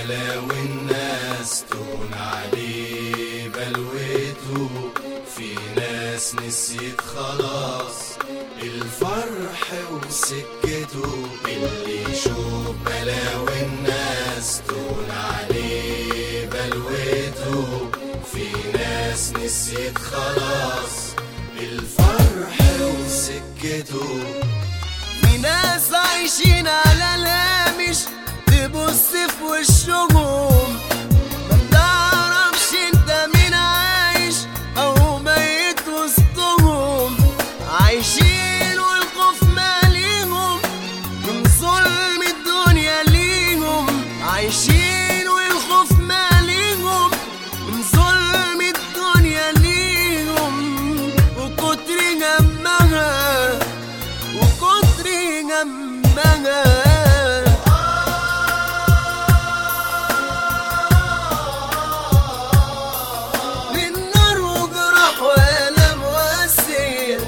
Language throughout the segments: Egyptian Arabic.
بلاوي الناس تهون عليه بلوته في ناس نسيت خلاص الفرح وسكته اللي يشوف بلاوي الناس تهون عليه بلوته في ناس نسيت خلاص الفرح وسكته في ناس عايشين على الهامش تبص في وشهم ما بتعرفش انت مين عايش او ميت وسطهم عايشين والخوف ماليهم من ظلم الدنيا ليهم عايشين والخوف ماليهم من ظلم الدنيا ليهم وكتر همها وكتر همها من نار وجرح وألم وأسير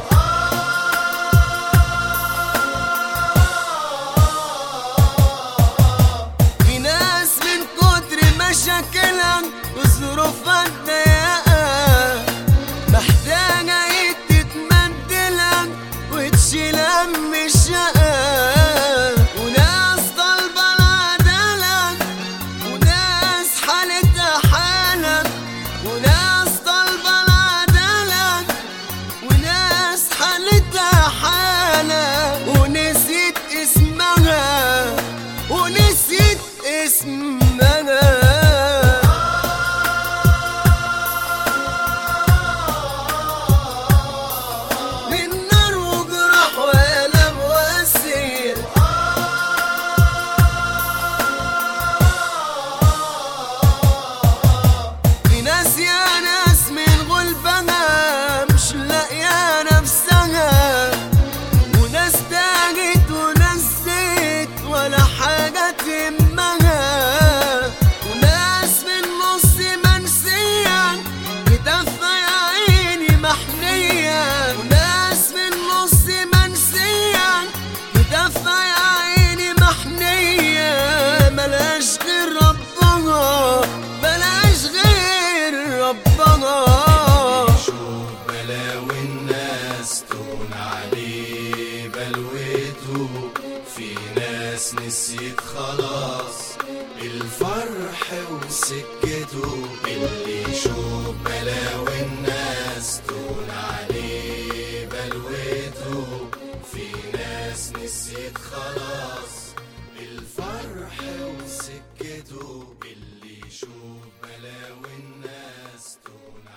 في ناس من كتر مشاكلها وظروفها الضيقة محتاجة ايد تتمدلها وتشيل هم الشقة وناس طالبة العدالة وناس حالتها حالة وناس طالبة العدالة وناس حالتها حالة ونسيت اسمها ونسيت اسمها من نار وجرح وألم وأسير في ناس يا ناس من غلبها مش لاقية نفسها وناس تاجت وناس زيت ولا حاجة تهمها وناس في النص منسية كتافها يا عيني محنية وناس في النص منسية كتافها يا عيني محنية ملاش غير ربها ملاش غير ربها شوف بلاوي الناس تهون عليه بلوته في ناس نسيت خلاص الفرح وسكته اللي يشوف بلاوي الناس تهون عليه بلوته في ناس نسيت خلاص الفرح وسكته اللي يشوف بلاوي الناس تهون